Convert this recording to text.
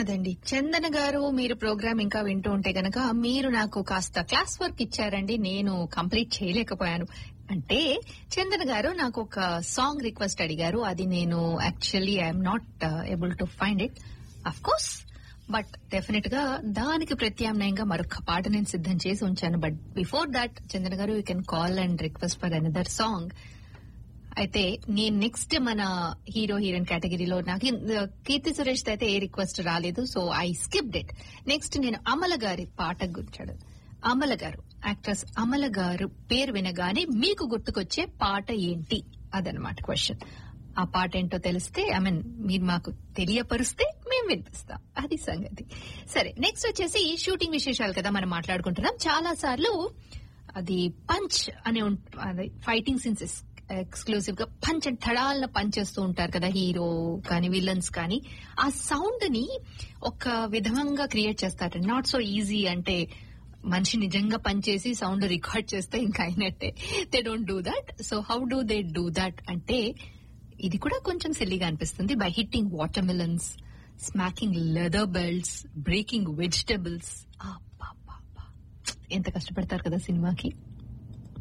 అదండి చందన గారు మీరు ప్రోగ్రామ్ ఇంకా వింటూ ఉంటే గనక మీరు నాకు కాస్త క్లాస్ వర్క్ ఇచ్చారండి నేను కంప్లీట్ చేయలేకపోయాను అంటే చందన గారు నాకు ఒక సాంగ్ రిక్వెస్ట్ అడిగారు అది నేను actually I'm not able to find it of course but definite గా దానికి ప్రత్యామ్నాయంగా మరొక పాట నేను సిద్ధం చేసి ఉంచాను but before that Chandana garu you can call and request for another song అయితే నేను నెక్స్ట్ మన హీరో హీరోయిన్ కేటగిరీలో నాకు ఇన్- కీర్తి సురేష్ అయితే ఏ రిక్వెస్ట్ రాలేదు so I skipped it next నేను అమల గారి పాట గుర్చాడు అమల గారు యాక్ట్రెస్ అమల గారు పేరు వినగానే మీకు గుర్తుకొచ్చే పాట ఏంటి అదనమాట క్వశ్చన్ ఆ పాట ఏంటో తెలిస్తే ఐ మీన్ మీరు మాకు తెలియపరిస్తే మేము వినిపిస్తాం అది సంగతి సరే నెక్స్ట్ వచ్చేసి షూటింగ్ విశేషాలు కదా మనం మాట్లాడుకుంటున్నాం చాలా సార్లు అది పంచ్ అనే ఉం- అది ఫైటింగ్ సీన్స్ ఎక్స్క్లూజివ్ గా పంచ్ అండ్ థడాలన పంచ్ చేస్తూ ఉంటారు కదా హీరో కానీ విలన్స్ కానీ ఆ సౌండ్ ని ఒక విధంగా క్రియేట్ చేస్తారు నాట్ సో ఈజీ అంటే మనిషి నిజంగా పనిచేసి సౌండ్ రికార్డ్ చేస్తే ఇంకా అయినట్టే they don't do that so how do they do that అంటే ఇది కూడా కొంచెం సిల్లీగా అనిపిస్తుంది by hitting watermelons smacking leather belts breaking vegetables ఎంత కష్టపడతారు కదా సినిమాకి